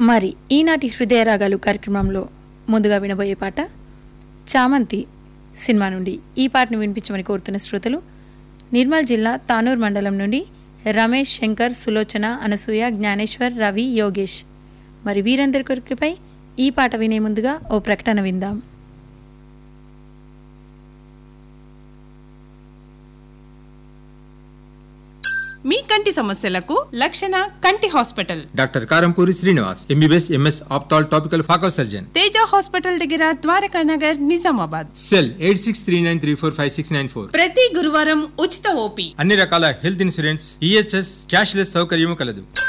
మరి ఈనాటి హృదయ రాగాలు కార్యక్రమంలో ముందుగా వినబోయే పాట చామంతి సినిమా నుండి ఈ పాటను వినిపించమని కోరుతున్న శ్రోతలు నిర్మల్ జిల్లా తానూర్ మండలం నుండి రమేష్ శంకర్ సులోచన అనసూయ జ్ఞానేశ్వర్ రవి యోగేష్ మరి వీరందరి కొరికపై ఈ పాట వినే ముందుగా ఓ ప్రకటన విందాం మీ కంటి సమస్యలకు లక్షణ కంటి hospital doctor Karampuri Srinivas MBBS MS ophthal topical phaco surgeon Teja hospital దగ్గర Dwaraka Nagar Nizamabad cell eight six three nine three four five six nine four ప్రతి గురువారం ఉచిత ఓపీ అన్ని రకాల హెల్త్ ఇన్సూరెన్స్ ఈహెచ్ఎస్ క్యాష్లెస్ సౌకర్యము కలదు